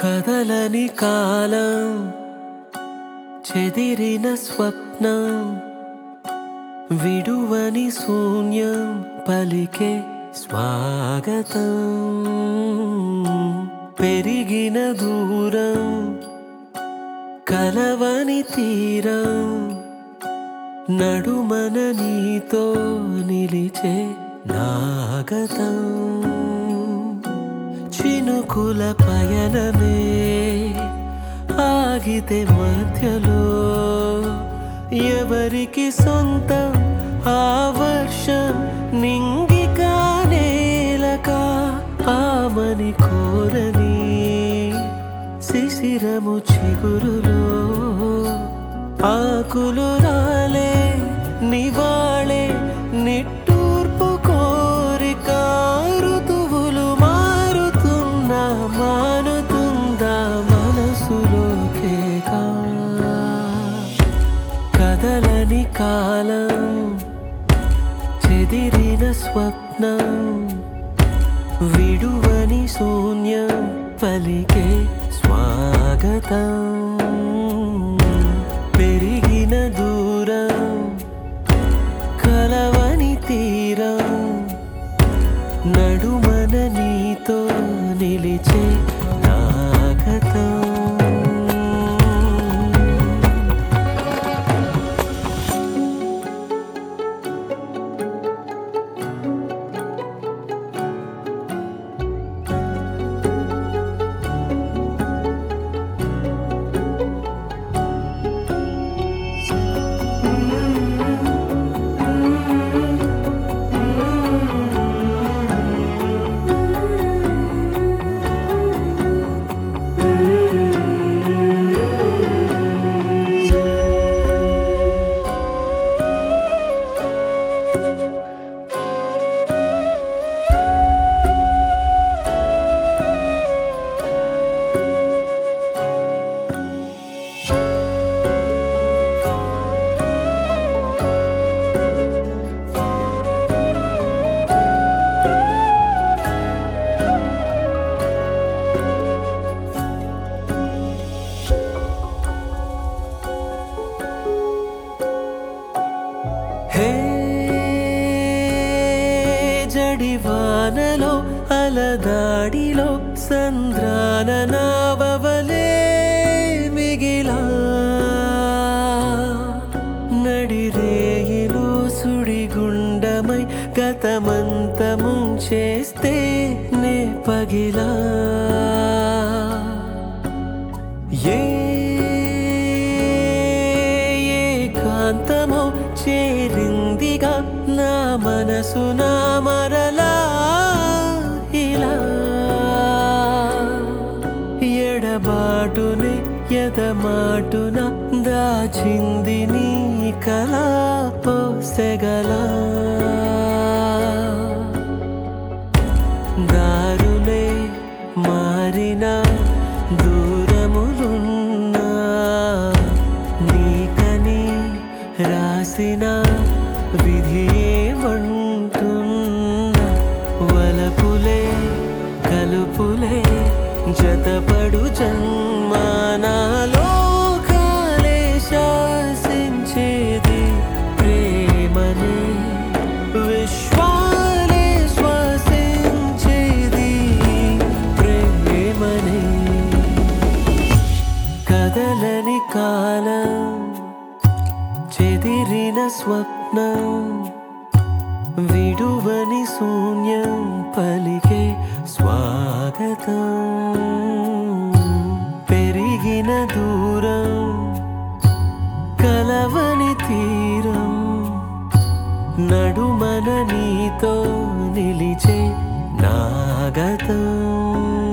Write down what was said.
కదలని కాలం చెదిరిన స్వప్నం విడువని శూన్యం పలికే స్వాగతం పెరిగిన దూరం కలవని తీరం నడుమన నీతో నిలిచే నాగతం చినుకుల పయనమే ఆగితే మధ్యలో ఎవరికి సొంతం ఆ వర్షం నింగికా నేలక ఆమని కోరని శిశిరము చిగురులో ఆకులు రాలే నివాళే నిట్టూర్పు కోరిక ఋతువులు మారుతున్నా మానుతుందా మనసులోకేగా కదలని కాలం చెదిరిన స్వప్నం విడువని శూన్యం పలికే స్వాగతం పెరిగిన దూరం కలవని తీరం నడుమన నీతో నిలిచే నాగతం హే జడివానలో అలదాడిలో సంద్రాన నావవలే మిగిలా నడిరేయిలో సుడిగుండమై గతమంతము చేస్తే నే పగిలా ఏ ఏకాంతమో చేరిందిగా నా మనసు నా మరలా ఇలా ఎడబాటుని ఎదమాటున దాచింది నీ కళా పోసెగలా దారులే మారిన దూరములున్నా నీకని రాసిన విధి ఏమంటున్నా వలపులే కలుపులే జతపడు జన్మానాలో కాలే శాసించేది ప్రేమనే విశ్వాలే శ్వాసించేది ప్రేమనే కదలని కాలం చెదిరిన స్వప్నం విడువని శూన్యం పలికే స్వాగతం పెరిగిన దూరం కలవని తీరం నడుమన నీతో నిలిచే నాగతం